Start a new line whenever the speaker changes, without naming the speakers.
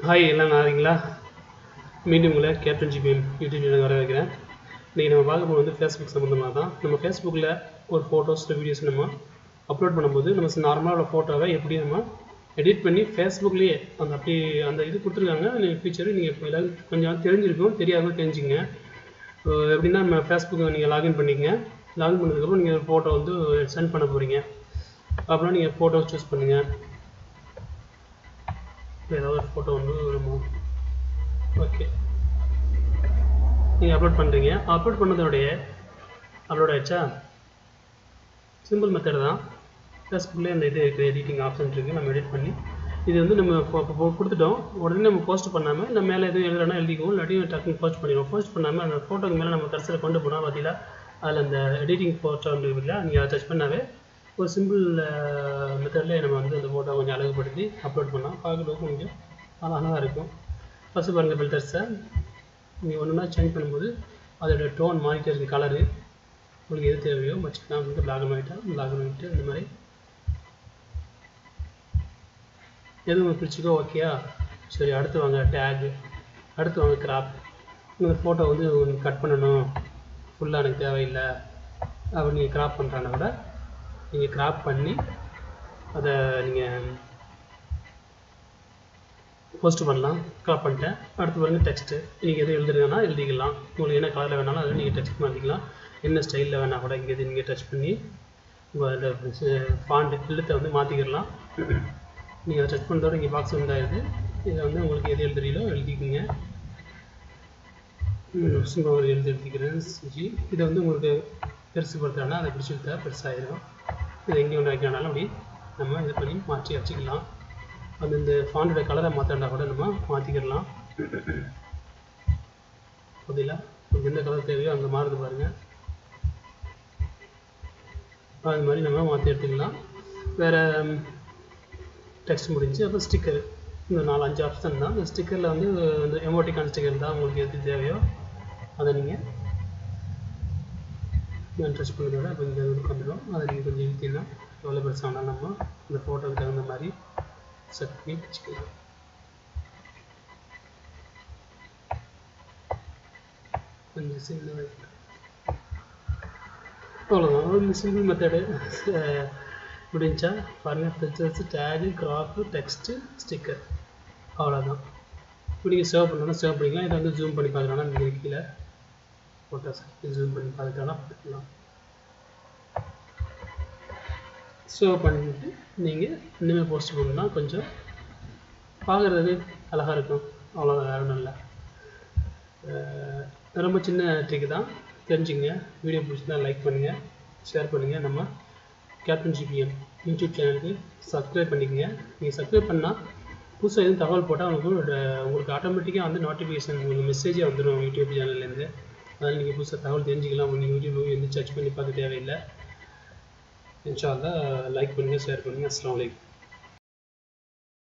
hi எல்லாம் நாரிங்களா மீண்டும் உங்களை கேப்டன் ஜிபிஎம் யூடியூப் சேனல் வர வைக்கிறேன் இன்றைக்கி நம்ம பார்க்க போகிறது வந்து ஃபேஸ்புக் சம்மந்தமாக தான் நம்ம ஃபேஸ்புக்கில் ஒரு ஃபோட்டோஸ் வீடியோஸ் நம்ம அப்லோட் பண்ணும்போது நம்ம நார்மலாக உள்ள ஃபோட்டோவை எப்படி நம்ம எடிட் பண்ணி ஃபேஸ்புக்லேயே அந்த அப்படி அந்த இது கொடுத்துருக்காங்க நீங்கள் ஃபீச்சரு நீங்கள் இப்போ எல்லாரும் கொஞ்சம் தெரிஞ்சிருக்கும் தெரியாதவங்க தெரிஞ்சுங்க இப்போ எப்படின்னா நம்ம ஃபேஸ்புக்கை நீங்கள் லாகின் பண்ணிக்கங்க லாகின் பண்ணதுக்கப்புறம் நீங்கள் ஃபோட்டோ வந்து சென்ட் பண்ண போகிறீங்க அப்புறம் நீங்கள் ஃபோட்டோஸ் சூஸ் பண்ணுங்கள் இப்போ ஏதாவது ஒரு ஃபோட்டோ வந்து நம்ம ஓகே நீங்கள் அப்லோட் பண்ணுறீங்க அப்லோட் பண்ணதோடைய அப்லோட் ஆயிடுச்சா சிம்பிள் மெத்தட் தான் ஃபேஸ்புக்லேயே அந்த இது இருக்குது எடிட்டிங் ஆப்ஷன் இருக்குது நம்ம எடிட் பண்ணி இது வந்து நம்ம இப்போ இப்போ கொடுத்துட்டோம் உடனே நம்ம போஸ்ட் பண்ணாமல் நம்ம மேலே எதுவும் எழுதுறோன்னா எழுதிக்குவோம் இல்லாட்டி டக்குன்னு போஸ்ட் பண்ணிடுவோம் போஸ்ட் பண்ணாமல் அந்த ஃபோட்டோக்கு மேலே நம்ம கடைசியில் கொண்டு போனால் பார்த்தீங்களா அதில் அந்த எடிட்டிங் ஃபோட்டோ இருக்குல்ல நீங்கள் அதை டச் பண்ணாவே ஒரு சிம்பிள் மெத்தட்லேயே நம்ம வந்து அந்த ஃபோட்டோ கொஞ்சம் அழகுபடுத்தி அப்லோட் பண்ணால் பார்க்குறதுக்கு கொஞ்சம் அழகாக இருக்கும் ஃபஸ்ட்டு பாருங்கள் ஃபில்டர்ஸை நீங்கள் ஒன்றுனா சேஞ்ச் பண்ணும்போது அதோட டோன் மாறிட்டே இருக்குது கலரு உங்களுக்கு எது தேவையோ வச்சுக்கலாம் வந்து பிளாக் அண்ட் ஒயிட்டாக பிளாக் அண்ட் ஒயிட்டு இந்த மாதிரி எது உங்களுக்கு பிடிச்சிக்கோ ஓகேயா சரி அடுத்து வாங்க டேகு அடுத்து வாங்க கிராப் இந்த ஃபோட்டோ வந்து உங்களுக்கு கட் பண்ணணும் ஃபுல்லாக எனக்கு தேவையில்லை அப்படி நீங்கள் கிராப் பண்ணுறான்னா கூட நீங்கள் கிராப் பண்ணி அதை நீங்கள் போஸ்ட் பண்ணலாம் கிராப் பண்ணிட்டேன் அடுத்து பாருங்க டெக்ஸ்ட்டு நீங்கள் எதுவும் எழுதுறீங்கன்னா எழுதிக்கலாம் உங்களுக்கு என்ன கலரில் வேணாலும் அதை நீங்கள் டச் மாற்றிக்கலாம் என்ன ஸ்டைலில் வேணால் கூட இங்கே இது நீங்கள் டச் பண்ணி உங்கள் அந்த ஃபாண்ட் எழுத்தை வந்து மாற்றிக்கிடலாம் நீங்கள் அதை டச் பண்ணுறதோட இங்கே பாக்ஸ் உண்டாயிருது இதில் வந்து உங்களுக்கு எது எழுதுறீங்களோ எழுதிக்கிங்க சும்மா ஒரு எழுதி எழுதிக்கிறேன் ஜி இதை வந்து உங்களுக்கு பெருசு படுத்துறேன்னா அதை பிடிச்சி விட்டா பெருசாகிடும் இதை எங்கே ஒன்று வைக்கிறனாலும் அப்படி நம்ம இது பண்ணி மாற்றி வச்சுக்கலாம் அது இந்த ஃபாண்டோட கலரை மாற்றினா கூட நம்ம மாற்றிக்கிடலாம் பார்த்தீங்களா உங்களுக்கு எந்த கலர் தேவையோ அங்கே மாறுது பாருங்கள் அது மாதிரி நம்ம மாற்றி எடுத்துக்கலாம் வேறு டெக்ஸ்ட் முடிஞ்சு அப்புறம் ஸ்டிக்கர் இந்த நாலு அஞ்சு ஆப்ஷன் தான் இந்த ஸ்டிக்கரில் வந்து இந்த எமோட்டிகான் ஸ்டிக்கர் தான் உங்களுக்கு எது தேவையோ அதை நீங்கள் டச் பண்ணுறதோட அப்போ இங்கே உட்காந்துடும் அதை நீங்கள் கொஞ்சம் இழுத்தீங்கன்னா எவ்வளோ பெருசாக நம்ம இந்த ஃபோட்டோக்கு தகுந்த மாதிரி செட் பண்ணி வச்சுக்கலாம் கொஞ்சம் சின்ன அவ்வளோதான் ஒரு சிம்பிள் மெத்தடு முடிஞ்சா பாருங்கள் pictures tag crop text sticker அவ்வளோதான் இப்போ நீங்கள் சேவ் பண்ணணும்னா சேவ் பண்ணிக்கலாம் இதை வந்து ஜூம் பண்ணி பார்க்கலாம்னா நீங்கள் கீழே ஃபோட்டோஸ் ஜூம் பண்ணி பார்த்துக்கலாம் பார்த்துக்கலாம் சேவ் பண்ணிட்டு நீங்கள் இனிமேல் போஸ்ட் பண்ணணும்னா கொஞ்சம் பார்க்குறதுக்கு அழகாக இருக்கும் அவ்வளோதான் வேறு ஒன்றும் இல்லை ரொம்ப சின்ன ட்ரிக்கு தான் தெரிஞ்சுங்க வீடியோ பிடிச்சிருந்தா லைக் பண்ணுங்கள் ஷேர் பண்ணுங்கள் நம்ம கேப்டன் ஜிபிஎம் யூடியூப் சேனலுக்கு சப்ஸ்கிரைப் பண்ணிக்கோங்க நீங்கள் சப்ஸ்கிரைப் பண்ணால் புதுசாக எதுவும் தகவல் போட்டால் உங்களுக்கு உங்களுக்கு ஆட்டோமேட்டிக்காக வந்து நோட்டிஃபிகேஷன் உங்களுக்கு மெசேஜே வந்துடும் யூடியூப் சேனல்லேருந்து அதனால் நீங்கள் புதுசாக தகவல் தெரிஞ்சுக்கலாம் உங்களுக்கு யூடியூப் எந்த சர்ச் பண்ணி பார்க்க தேவையில்லை இன்ஷா அல்லா லைக் பண்ணுங்கள் ஷேர் பண்ணுங்கள் அஸ்லாம் வலைக்கம்